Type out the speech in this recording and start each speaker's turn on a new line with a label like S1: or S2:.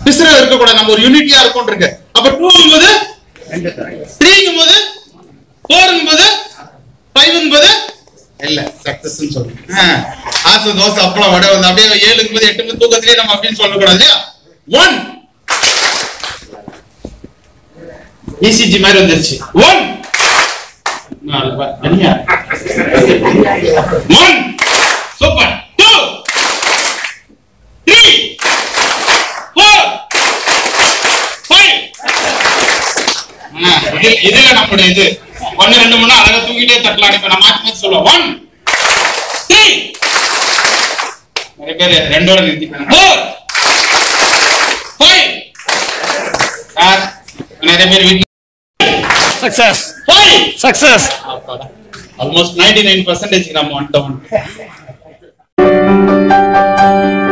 S1: பிசுறு இருக்கக்கூடாது நம்ம ஒரு யூனிட்டியா இருக்கும் இருக்கு அப்ப டூங்கும் போது த்ரீங்கும் போது ஃபோருங்கும் போது ஃபைவ்ங்கும் போது இல்ல சக்சஸ் சொல்லுங்க ஆ, ஆசை தோசை அப்பளம் வடை வந்து அப்படியே ஏழுங்கும் போது எட்டு மணி தூக்கத்திலேயே நம்ம அப்படின்னு சொல்லக்கூடாது இல்லையா ஒன் இசிஜி மாதிரி வந்துருச்சு ஒன் தனியா one super two three four five இதுல நம்மளுடைய இது ஒன்னு ரெண்டு மூணு அழகா தூக்கிட்டே தட்டலாம் இப்ப நான் மாத்தி மாத்தி சொல்லுவோம் ஒன் த்ரீ நிறைய பேர் ரெண்டோட நிறுத்திக்கணும் ஃபோர் ஃபைவ் நிறைய பேர் வீட்டுல
S2: success
S1: five
S2: success
S1: almost ninety nine percentage நம்ம வந்துட்டோம்